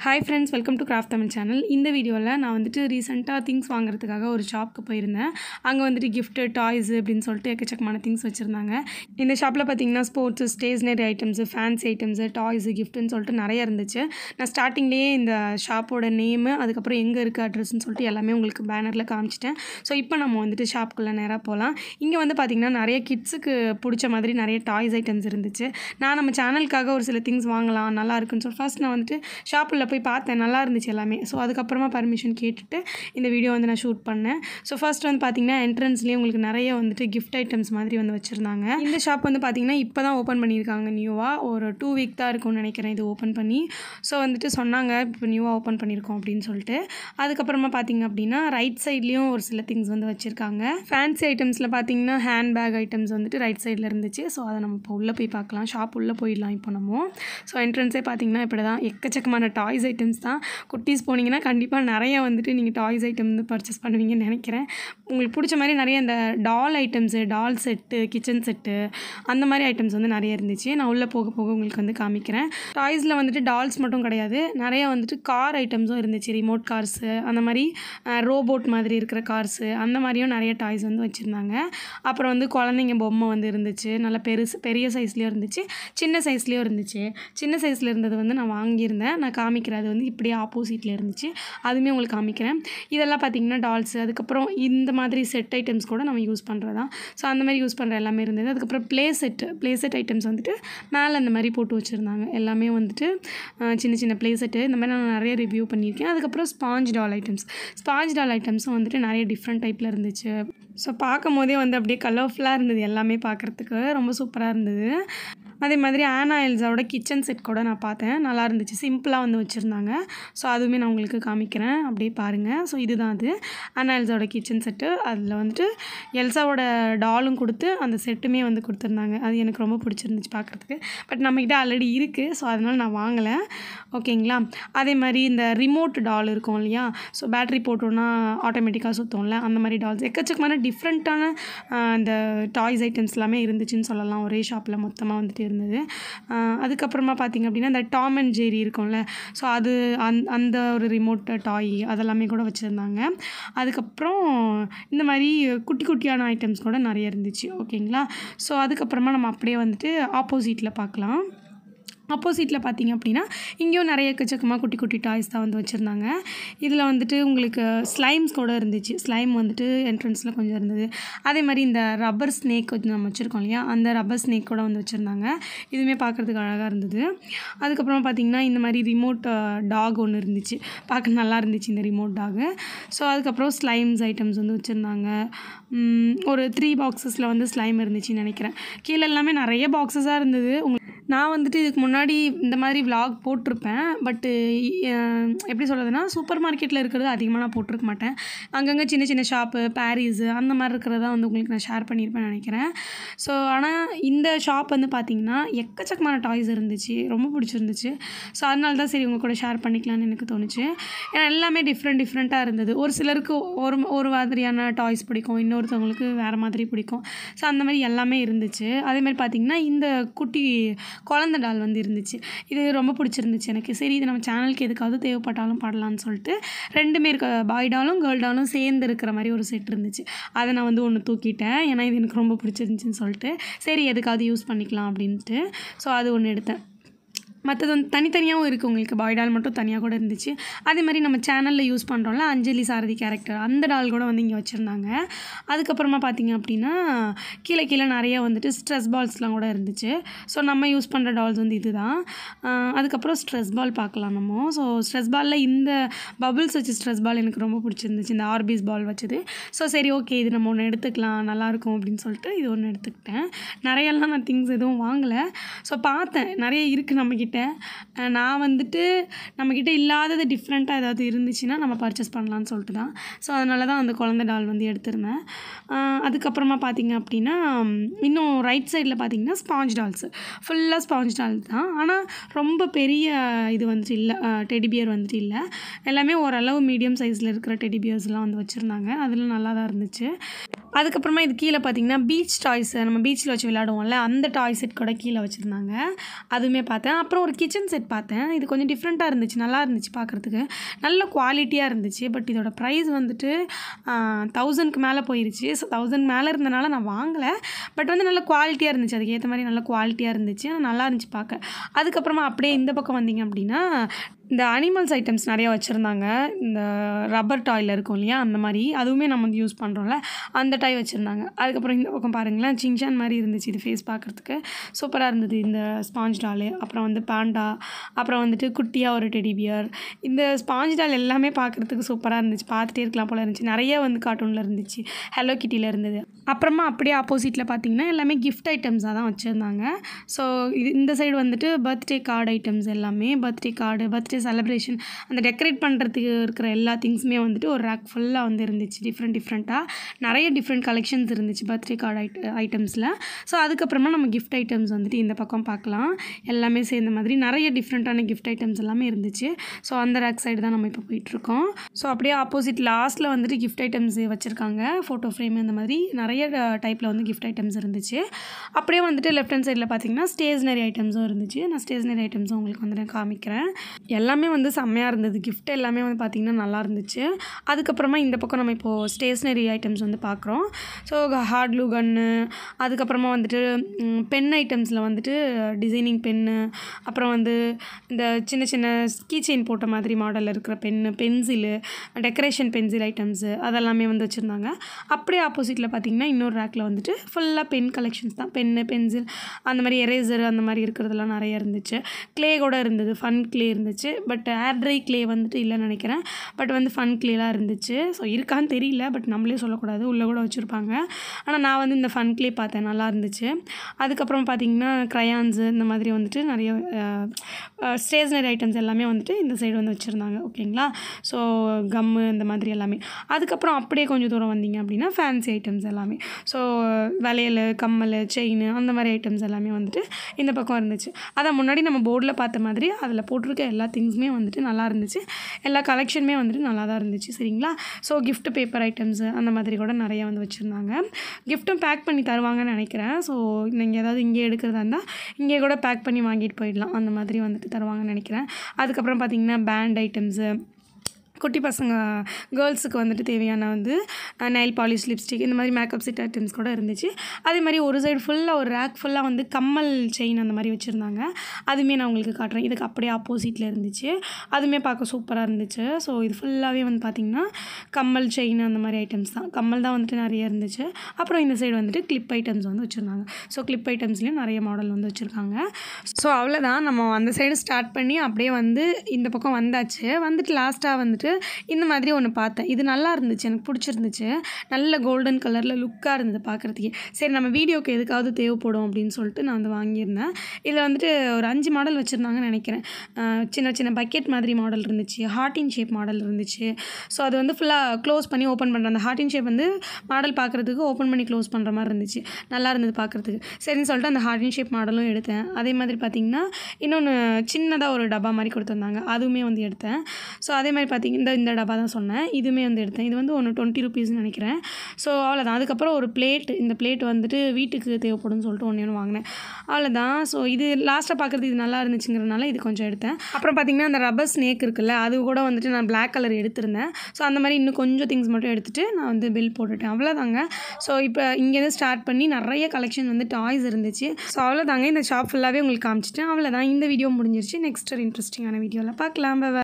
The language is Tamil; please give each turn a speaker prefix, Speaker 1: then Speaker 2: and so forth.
Speaker 1: Hi friends welcome to craft Tamil channel இந்த வீடியோவில் நான் வந்துட்டு ரீசெண்டாக திங்ஸ் வாங்குறதுக்காக ஒரு ஷாப்க்கு போயிருந்தேன் அங்கே வந்துட்டு கிஃப்ட்டு டாய்ஸு அப்படின்னு சொல்லிட்டு எக்கச்சக்கமான திங்ஸ் வச்சுருந்தாங்க இந்த ஷாப்பில் பார்த்தீங்கன்னா sports stationery items fancy items toys கிஃப்ட்டுன்னு சொல்லிட்டு நிறைய இருந்துச்சு நான் ஸ்டார்டிங்லேயே இந்த ஷாப்போட நேமு அதுக்கப்புறம் எங்கே இருக்குது அட்ரஸ்ன்னு சொல்லிட்டு எல்லாமே உங்களுக்கு பேனரில் காமிச்சிட்டேன் ஸோ இப்போ நம்ம வந்துட்டு ஷாப்புக்குள்ளே நேராக போகலாம் இங்கே வந்து பார்த்திங்கன்னா நிறைய கிட்ஸுக்கு பிடிச்ச மாதிரி நிறைய டாய்ஸ் ஐட்டம்ஸ் இருந்துச்சு நான் நம்ம சேனலுக்காக ஒரு சில திங்ஸ் வாங்கலாம் நல்லா இருக்குன்னு சொல்லி ஃபஸ்ட் நான் வந்துட்டு ஷாப்பில் போய் பார்த்தேன் நல்லா இருந்துச்சு எல்லாமே ஸோ அதுக்கப்புறமா பர்மிஷன் கேட்டுட்டு இந்த வீடியோ வந்து நான் ஷூட் பண்ணேன் ஸோ ஃபர்ஸ்ட் வந்து பார்த்திங்கன்னா என்ட்ரன்ஸ்லேயே உங்களுக்கு நிறைய வந்துட்டு கிஃப்ட் ஐட்டம்ஸ் மாதிரி வந்து வச்சுருந்தாங்க இந்த ஷாப் வந்து பார்த்திங்கன்னா இப்போ தான் ஓப்பன் பண்ணியிருக்காங்க நியூவாக ஒரு டூ வீக் தான் இருக்கும்னு நினைக்கிறேன் இது ஓப்பன் பண்ணி ஸோ வந்துட்டு சொன்னாங்க இப்போ நியூவாக ஓப்பன் பண்ணியிருக்கோம் அப்படின்னு சொல்லிட்டு அதுக்கப்புறமா பார்த்திங்க அப்படின்னா ரைட் சைட்லேயும் ஒரு சில திங்ஸ் வந்து வச்சுருக்காங்க ஃபேன்சி ஐட்டம்ஸில் பார்த்தீங்கன்னா ஹேண்ட் பேக் ஐட்டம்ஸ் வந்துட்டு ரைட் சைடில் இருந்துச்சு ஸோ அதை நம்ம இப்போ உள்ளே போய் பார்க்கலாம் ஷாப் உள்ளே போயிடலாம் இப்போ நம்ம ஸோ என்ட்ரன்ஸே பார்த்தீங்கன்னா இப்படி தான் எக்கச்சக்கமான டாய்ஸ் ஐட்டம்ஸ் தான் குட்டீஸ் போனீங்கன்னா கண்டிப்பாக நிறைய வந்துட்டு நீங்கள் டாய்ஸ் ஐட்டம் வந்து பர்ச்சேஸ் பண்ணுவீங்கன்னு நினைக்கிறேன் உங்களுக்கு பிடிச்ச மாதிரி நிறைய இந்த doll items doll set kitchen set அந்த மாதிரி ஐட்டம்ஸ் வந்து நிறைய இருந்துச்சு நான் உள்ளே போக போக உங்களுக்கு வந்து காமிக்கிறேன் டாய்ஸில் வந்துட்டு டால்ஸ் மட்டும் கிடையாது நிறைய வந்துட்டு கார் ஐட்டம்ஸும் இருந்துச்சு ரிமோட் கார்ஸு அந்த மாதிரி ரோபோட் மாதிரி இருக்கிற கார்ஸு அந்த மாதிரியும் நிறைய டாய்ஸ் வந்து வச்சுருந்தாங்க அப்புறம் வந்து குழந்தைங்க பொம்மை வந்து இருந்துச்சு நல்ல பெருசு பெரிய சைஸ்லேயும் இருந்துச்சு சின்ன சைஸ்லேயும் இருந்துச்சு சின்ன சைஸில் இருந்தது வந்து நான் வாங்கியிருந்தேன் நான் காமிக்கிறேன் அது வந்து இப்படியே ஆப்போசிட்டில் இருந்துச்சு அதுவுமே உங்களுக்கு காமிக்கிறேன் இதெல்லாம் பார்த்தீங்கன்னா டால்ஸு அதுக்கப்புறம் இந்த மாதிரி செட் ஐட்டம்ஸ் கூட நம்ம யூஸ் பண்ணுறதா ஸோ அந்த மாதிரி யூஸ் பண்ணுற எல்லாமே இருந்தது அதுக்கப்புறம் play set play set items வந்துட்டு மேலே இந்த மாதிரி போட்டு வச்சுருந்தாங்க எல்லாமே வந்துட்டு அஹ், சின்ன சின்ன ப்ளே செட்டு இந்த மாதிரி நான் நிறைய ரிவ்யூ பண்ணியிருக்கேன் அதுக்கப்புறம் sponge doll items sponge doll ஐட்டம்ஸும் வந்துட்டு நிறைய டிஃப்ரெண்ட் டைப்பில் இருந்துச்சு ஸோ பார்க்கும் போதே வந்து அப்படியே கலர்ஃபுல்லாக இருந்தது எல்லாமே பார்க்குறதுக்கு ரொம்ப சூப்பராக இருந்தது அதே மாதிரி ஆனா எல்ஸாவோட கிச்சன் செட் கூட நான் பார்த்தேன் நல்லா இருந்துச்சு சிம்பிளாக வந்து வச்சுருந்தாங்க ஸோ அதுவுமே நான் உங்களுக்கு காமிக்கிறேன் அப்படியே பாருங்கள் ஸோ இதுதான் அது ஆனா எல்ஸாவோட கிச்சன் செட்டு அதில் வந்துட்டு எல்சாவோட டாலும் கொடுத்து அந்த செட்டுமே வந்து கொடுத்துருந்தாங்க அது எனக்கு ரொம்ப பிடிச்சிருந்துச்சு பார்க்குறதுக்கு பட் நம்மக்கிட்ட ஆல்ரெடி இருக்குது ஸோ அதனால் நான் வாங்கலை ஓகேங்களா அதே மாதிரி இந்த ரிமோட் டால் இருக்கும் இல்லையா ஸோ பேட்ரி போட்டோன்னா ஆட்டோமேட்டிக்காக சுத்தம்ல அந்த மாதிரி டால்ஸ் எக்கச்சக்கமான டிஃப்ரெண்ட்டான இந்த டாய்ஸ் ஐட்டம்ஸ் எல்லாமே இருந்துச்சுன்னு சொல்லலாம் ஒரே ஷாப்பில் மொத்தமாக வந்துட்டு இருந்தது ஆஹ் அதுக்கப்புறமா பார்த்திங்க அப்படின்னா இந்த டாம் அண்ட் ஜெரி இருக்கும்ல ஸோ அது அந் அந்த ஒரு ரிமோட் டாய் அதெல்லாமே கூட வச்சுருந்தாங்க அதுக்கப்புறம் இந்த மாதிரி குட்டி குட்டியான ஐட்டம்ஸ் கூட நிறைய இருந்துச்சு ஓகேங்களா ஸோ அதுக்கப்புறமா நம்ம அப்படியே வந்துட்டு ஆப்போசிட்டில் பார்க்கலாம் ஆப்போசிட்டில் பார்த்தீங்க அப்படின்னா இங்கேயும் நிறைய எக்கச்சக்கமாக குட்டி குட்டி டாய்ஸ் தான் வந்து வச்சுருந்தாங்க இதில் வந்துட்டு உங்களுக்கு ஸ்லைம்ஸ் கூட இருந்துச்சு ஸ்லைம் வந்துட்டு என்ட்ரன்ஸில் கொஞ்சம் இருந்தது அதே மாதிரி இந்த ரப்பர் ஸ்னேக் கொஞ்சம் நம்ம வச்சுருக்கோம் இல்லையா அந்த ரப்பர் ஸ்னேக் கூட வந்து வச்சுருந்தாங்க இதுவுமே பார்க்குறதுக்கு அழகாக இருந்தது அதுக்கப்புறமா பார்த்தீங்கன்னா இந்த மாதிரி ரிமோட் டாக் ஒன்று இருந்துச்சு பார்க்க நல்லா இருந்துச்சு இந்த ரிமோட் டாகு ஸோ அதுக்கப்புறம் ஸ்லைம்ஸ் ஐட்டம்ஸ் வந்து வச்சுருந்தாங்க உம், ஒரு த்ரீ பாக்ஸஸில் வந்து ஸ்லைம் இருந்துச்சுன்னு நினைக்கிறேன் கீழே எல்லாமே நிறைய பாக்ஸஸாக இருந்தது உங்களுக்கு நான் வந்துட்டு இதுக்கு முன்னாடி இந்த மாதிரி vlog போட்டிருப்பேன் பட்டு எப்படி சொல்கிறதுனா சூப்பர் மார்க்கெட்டில் இருக்கிறது அதிகமாக நான் போட்டிருக்க மாட்டேன் அங்கங்கே சின்ன சின்ன ஷாப்பு பாரிஸு அந்த மாதிரி இருக்கிறதா வந்து உங்களுக்கு நான் ஷேர் பண்ணியிருப்பேன் நினைக்கிறேன் ஸோ ஆனால் இந்த ஷாப் வந்து பார்த்திங்கன்னா எக்கச்சக்கமான டாய்ஸ் இருந்துச்சு ரொம்ப பிடிச்சிருந்துச்சு ஸோ அதனால தான் சரி உங்கள் கூட ஷேர் பண்ணிக்கலாம்னு எனக்கு தோணுச்சு ஏன்னா எல்லாமே டிஃப்ரெண்ட் டிஃப்ரெண்ட்டாக இருந்தது ஒரு சிலருக்கு ஒரு ஒரு மாதிரியான டாய்ஸ் பிடிக்கும் இன்னொருத்தவங்களுக்கு வேறு மாதிரி பிடிக்கும் ஸோ அந்த மாதிரி எல்லாமே இருந்துச்சு அதே மாதிரி பார்த்திங்கன்னா இந்த குட்டி குழந்தை டால் வந்து இருந்துச்சு இது ரொம்ப பிடிச்சிருந்துச்சு எனக்கு சரி இது நம்ம சேனலுக்கு எதுக்காவது தேவைப்பட்டாலும் பாடலாம்னு சொல்லிட்டு ரெண்டுமே இருக்க பாய் டாலும் கேர்ள் டாலும் சேர்ந்து இருக்கிற மாதிரி ஒரு செட் இருந்துச்சு அதை நான் வந்து ஒன்று தூக்கிட்டேன் ஏன்னா இது எனக்கு ரொம்ப பிடிச்சிருந்துச்சின்னு சொல்லிட்டு சரி எதுக்காவது யூஸ் பண்ணிக்கலாம் அப்படின்ட்டு ஸோ அது ஒன்று எடுத்தேன் மற்றது வந்து தனித்தனியாகவும் இருக்குது உங்களுக்கு பாய் டால் மட்டும் தனியாக கூட இருந்துச்சு அதே மாதிரி நம்ம சேனலில் யூஸ் பண்ணுறோம்ல அஞ்சலி சாரதி கேரக்டர் அந்த டால் கூட வந்து இங்கே வச்சுருந்தாங்க அதுக்கப்புறமா பார்த்தீங்க அப்படின்னா கீழே கீழே நிறைய வந்துட்டு ஸ்ட்ரெஸ் பால்ஸ்லாம் கூட இருந்துச்சு ஸோ நம்ம யூஸ் பண்ணுற டால்ஸ் வந்து இதுதான் ஆஹ் அதுக்கப்புறம் ஸ்ட்ரெஸ் பால் பார்க்கலாம் நம்ம ஸோ ஸ்ட்ரெஸ் பாலில் இந்த பபுள்ஸ் வச்சு ஸ்ட்ரெஸ் பால் எனக்கு ரொம்ப பிடிச்சிருந்துச்சு இந்த ஆர்பிஸ் பால் வச்சது ஸோ சரி ஓகே இது நம்ம ஒன்று எடுத்துக்கலாம் நல்லாயிருக்கும் அப்படின்னு சொல்லிட்டு இது ஒன்று எடுத்துக்கிட்டேன் நிறையெல்லாம் நான் திங்ஸ் எதுவும் வாங்கலை ஸோ பார்த்தேன் நிறைய இருக்குது நம்மக்கிட்ட அஹ் நான் வந்துட்டு நம்மக்கிட்ட இல்லாதது டிஃப்ரெண்ட்டாக ஏதாவது இருந்துச்சுன்னா நம்ம பர்ச்சேஸ் பண்ணலான்னு சொல்லிட்டு தான் ஸோ அதனால தான் அந்த குழந்தை டால் வந்து எடுத்திருந்தேன் அஹ் அதுக்கப்புறமா பார்த்தீங்க அப்படின்னா ம், இன்னும் ரைட் சைடில் பார்த்தீங்கன்னா ஸ்பாஞ்ச் டால்ஸு ஃபுல்லாக ஸ்பாஞ்ச் டால் தான் ஆனால் ரொம்ப பெரிய இது வந்துட்டு இல்லை டெடி பியர் வந்துட்டு இல்லை எல்லாமே ஓரளவு மீடியம் சைஸில் இருக்கிற டெடி பியர்ஸ்லாம் வந்து வச்சுருந்தாங்க அதில் நல்லா தான் இருந்துச்சு அதுக்கப்புறமா இது கீழே பார்த்தீங்கன்னா பீச் டாய்ஸ் நம்ம பீச்சில் வச்சு விளையாடுவோம்ல அந்த டாய் செட் கூட கீழே வச்சுருந்தாங்க அதுவுமே பார்த்தேன் அப்புறம் அதுக்கப்புறம் ஒரு கிச்சன் செட் பார்த்தேன் இது கொஞ்சம் டிஃப்ரெண்ட்டாக இருந்துச்சு நல்லா இருந்துச்சு பார்க்குறதுக்கு நல்ல குவாலிட்டியாக இருந்துச்சு பட் இதோட ப்ரைஸ் வந்துட்டு தௌசண்ட்க்கு மேலே போயிருச்சு ஸோ தௌசண்ட் மேலே இருந்தனால நான் வாங்கலை பட் வந்து நல்ல குவாலிட்டியாக இருந்துச்சு அதுக்கு ஏற்ற மாதிரி நல்ல குவாலிட்டியாக இருந்துச்சு நல்லா இருந்துச்சு பார்க்க அதுக்கப்புறமா அப்படியே இந்த பக்கம் வந்தீங்க அப்படின்னா இந்த அனிமல்ஸ் ஐட்டம்ஸ் நிறையா வச்சுருந்தாங்க இந்த ரப்பர் டாயில் இருக்கும் இல்லையா அந்த மாதிரி அதுவுமே நம்ம வந்து யூஸ் பண்ணுறோம்ல அந்த டாய் வச்சுருந்தாங்க அதுக்கப்புறம் இந்த பக்கம் பாருங்களேன் சிங்சான் மாதிரி இருந்துச்சு இது ஃபேஸ் பார்க்குறதுக்கு சூப்பராக இருந்தது இந்த ஸ்பாஞ்ச் டாலு அப்புறம் வந்து பாண்டா அப்புறம் வந்துட்டு குட்டியாக ஒரு டெடி பியர் இந்த ஸ்பாஞ்ச் டால் எல்லாமே பார்க்குறதுக்கு சூப்பராக இருந்துச்சு பார்த்துட்டே இருக்கலாம் போல இருந்துச்சு நிறைய வந்து கார்ட்டூனில் இருந்துச்சு ஹலோ கிட்டியில் இருந்தது அப்புறமா அப்படியே ஆப்போசிட்டில் பார்த்தீங்கன்னா எல்லாமே கிஃப்ட் ஐட்டம்ஸாக தான் வச்சுருந்தாங்க ஸோ இது இந்த சைடு வந்துட்டு பர்த்டே கார்டு ஐட்டம்ஸ் எல்லாமே பர்த்டே கார்டு பர்த்டே செலிப்ரேஷன் அந்த டெக்கரேட் பண்ணுறதுக்கு இருக்கிற எல்லா திங்ஸுமே வந்துட்டு ஒரு ரேக் ஃபுல்லாக வந்து இருந்துச்சு டிஃப்ரெண்ட் டிஃப்ரெண்ட்டாக நிறைய டிஃப்ரெண்ட் கலெக்ஷன்ஸ் இருந்துச்சு பர்த்டே கார்டு ஐட்ட ஐட்டம்ஸில் ஸோ அதுக்கப்புறமா நம்ம கிஃப்ட் ஐட்டம்ஸ் வந்துட்டு இந்த பக்கம் பார்க்கலாம் எல்லாமே சேர்ந்த மாதிரி நிறைய டிஃப்ரெண்ட்டான கிஃப்ட் ஐட்டம்ஸ் எல்லாமே இருந்துச்சு ஸோ அந்த ரேக் சைடு தான் நம்ம இப்போ போயிட்டுருக்கோம் ஸோ அப்படியே ஆப்போசிட் லாஸ்ட்டில் வந்துட்டு கிஃப்ட் ஐட்டம்ஸ் வச்சுருக்காங்க ஃபோட்டோ ஃப்ரேம் இந்த மாதிரி நிறைய டைப்பில் வந்து கிஃப்ட் ஐட்டம்ஸ் இருந்துச்சு அப்படியே வந்துட்டு லெஃப்ட் ஹேண்ட் சைடில் பார்த்தீங்கன்னா ஸ்டேஷ்னரி ஐட்டம்ஸும் இருந்துச்சு நான் ஸ்டேஷ்னரி ஐட்டம்ஸும் உங்களுக்கு வந்து நான் காமிக்கிறேன் எல்லாமே வந்து செம்மையாக இருந்தது கிஃப்ட் எல்லாமே வந்து பார்த்திங்கன்னா நல்லா இருந்துச்சு அதுக்கப்புறமா இந்த பக்கம் நம்ம இப்போது ஸ்டேஷ்னரி ஐட்டம்ஸ் வந்து பார்க்குறோம் ஸோ ஹார்ட் க்ளூ கன்னு அதுக்கப்புறமா வந்துட்டு பென் ஐட்டம்ஸில் வந்துட்டு டிசைனிங் பென்னு அப்புறம் வந்து இந்த சின்ன சின்ன கீ செயின் போட்ட மாதிரி மாடலில் இருக்கிற pen pencil decoration pencil items அதெல்லாமே வந்து வச்சுருந்தாங்க அப்படியே ஆப்போசிட்டில் பார்த்திங்கன்னா இன்னொரு ரேக்கில் வந்துட்டு ஃபுல்லாக பென் கலெக்ஷன்ஸ் தான் பென்னு பென்சில் அந்த மாதிரி எரேசர் அந்த மாதிரி இருக்கிறதெல்லாம் நிறைய இருந்துச்சு க்ளே கூட இருந்தது ஃபன் க்ளே இருந்துச்சு பட் ஏர் ட்ரை க்ளே வந்துட்டு இல்லைன்னு நினைக்கிறேன் பட் வந்து ஃபன் க்ளேலாம் இருந்துச்சு ஸோ இருக்கான்னு தெரியல பட் நம்மளே சொல்லக்கூடாது உள்ளே கூட வச்சுருப்பாங்க ஆனால் நான் வந்து இந்த ஃபன் க்ளே பார்த்தேன் நல்லா இருந்துச்சு அதுக்கப்புறம் பார்த்திங்கன்னா க்ரையான்ஸு இந்த மாதிரி வந்துட்டு நிறைய ஸ்டேஷ்னரி ஐட்டம்ஸ் எல்லாமே வந்துட்டு இந்த சைடு வந்து வச்சுருந்தாங்க ஓகேங்களா ஸோ கம்மு இந்த மாதிரி எல்லாமே அதுக்கப்புறம் அப்படியே கொஞ்சம் தூரம் வந்தீங்க அப்படின்னா ஃபேன்சி ஐட்டம்ஸ் எல்லாமே ஸோ வளையல் கம்மல் செயின் அந்த மாதிரி ஐட்டம்ஸ் எல்லாமே வந்துட்டு இந்த பக்கம் இருந்துச்சு அதான் முன்னாடி நம்ம போர்டில் பார்த்த மாதிரி அதில் போட்டிருக்க எல்லா திங்ஸுமே வந்துட்டு நல்லா இருந்துச்சு எல்லா கலெக்ஷனுமே வந்துட்டு நல்லா தான் இருந்துச்சு சரிங்களா ஸோ gift பேப்பர் ஐட்டம்ஸு அந்த மாதிரி கூட நிறைய வந்து வச்சுருந்தாங்க கிஃப்ட்டும் பேக் பண்ணி தருவாங்கன்னு நினைக்கிறேன் ஸோ நீங்கள் ஏதாவது இங்கே எடுக்கிறதா இருந்தால் இங்கே கூட பேக் பண்ணி வாங்கிட்டு போயிடலாம் அந்த மாதிரி வந்துட்டு தருவாங்கன்னு நினைக்கிறேன் அதுக்கப்புறம் பார்த்திங்கன்னா பேண்ட் ஐட்டம்ஸு குட்டி பசங்க கேர்ள்ஸுக்கு வந்துட்டு தேவையான வந்து நெயில் பாலிஷ் லிப்ஸ்டிக் இந்த மாதிரி மேக்கப் செட் ஐட்டம்ஸ் கூட இருந்துச்சு அதே மாதிரி ஒரு சைடு ஃபுல்லாக ஒரு ரேக் ஃபுல்லாக வந்து கம்மல் செயின் அந்த மாதிரி வச்சுருந்தாங்க அதுவுமே நான் உங்களுக்கு காட்டுறேன் இதுக்கு அப்படியே ஆப்போசிட்டில் இருந்துச்சு அதுவுமே பார்க்க சூப்பராக இருந்துச்சு ஸோ இது ஃபுல்லாகவே வந்து பார்த்திங்கன்னா கம்மல் செயின் அந்த மாதிரி ஐட்டம்ஸ் தான் கம்மல் தான் வந்துட்டு நிறைய இருந்துச்சு அப்புறம் இந்த சைடு வந்துட்டு கிளிப் ஐட்டம்ஸ் வந்து வச்சுருந்தாங்க ஸோ கிளிப் ஐட்டம்ஸ்லேயும் நிறைய மாடல் வந்து வச்சுருக்காங்க ஸோ அவ்வளோதான் நம்ம அந்த சைடு ஸ்டார்ட் பண்ணி அப்படியே வந்து இந்த பக்கம் வந்தாச்சு வந்துட்டு லாஸ்ட்டாக வந்துட்டு இந்த மாதிரி ஒன்று பார்த்தேன் இது நல்லா இருந்துச்சு எனக்கு பிடிச்சிருந்துச்சு நல்ல கோல்டன் கலரில் லுக்காக இருந்தது பார்க்குறதுக்கே சரி நம்ம வீடியோக்கு எதுக்காவது தேவைப்படும் அப்படின்னு சொல்லிட்டு நான் வந்து வாங்கியிருந்தேன் இதில் வந்துட்டு ஒரு அஞ்சு மாடல் வச்சுருந்தாங்கன்னு நினைக்கிறேன் அஹ் சின்ன சின்ன பக்கெட் மாதிரி மாடல் இருந்துச்சு ஹார்டின் ஷேப் மாடல் இருந்துச்சு ஸோ அது வந்து ஃபுல்லாக க்ளோஸ் பண்ணி ஓப்பன் பண்ணுற அந்த ஹார்டின் ஷேப் வந்து மாடல் பார்க்குறதுக்கு ஓப்பன் பண்ணி க்ளோஸ் பண்ணுற மாதிரி இருந்துச்சு நல்லா இருந்தது பார்க்குறதுக்கு சரின்னு சொல்லிட்டு அந்த ஹார்டின் ஷேப் மாடலும் எடுத்தேன் அதே மாதிரி பார்த்திங்கன்னா இன்னொன்று சின்னதாக ஒரு டப்பா மாதிரி கொடுத்துருந்தாங்க அதுவுமே வந்து எடுத்தேன் ஸோ அதே மாதிரி பார்த்திங்க இந்த இந்த டப்பா தான் சொன்னேன் இதுவுமே வந்து எடுத்தேன் இது வந்து ஒன்று டுவெண்ட்டி ருபீஸ்னு நினைக்கிறேன் ஸோ அவ்வளோதான் அதுக்கப்புறம் ஒரு பிளேட் இந்த பிளேட் வந்துட்டு வீட்டுக்கு தேவைப்படும்னு சொல்லிட்டு ஒன்று ஒன்று வாங்கினேன் அவ்வளோதான் ஸோ இது லாஸ்ட்டாக பார்க்குறது இது நல்லா இருந்துச்சுங்கிறனால இது கொஞ்சம் எடுத்தேன் அப்புறம் பார்த்திங்கன்னா அந்த ரப்பர் ஸ்னேக் இருக்குல்ல அது கூட வந்துட்டு நான் Black கலர் எடுத்திருந்தேன் ஸோ அந்த மாதிரி இன்னும் கொஞ்சம் திங்ஸ் மட்டும் எடுத்துகிட்டு நான் வந்து பில் போட்டுட்டேன் அவ்வளோதாங்க ஸோ இப்போ இங்கேருந்து ஸ்டார்ட் பண்ணி நிறைய கலெக்ஷன் வந்து டாய்ஸ் இருந்துச்சு ஸோ அவ்வளோதாங்க இந்த ஷாப் ஃபுல்லாகவே உங்களுக்கு காமிச்சிட்டேன் அவ்வளோதான் இந்த வீடியோ முடிஞ்சிருச்சு நெக்ஸ்ட் ஒரு இன்ட்ரெஸ்டிங்கான வீடியோவில் பார்க்கலாம் bye bye.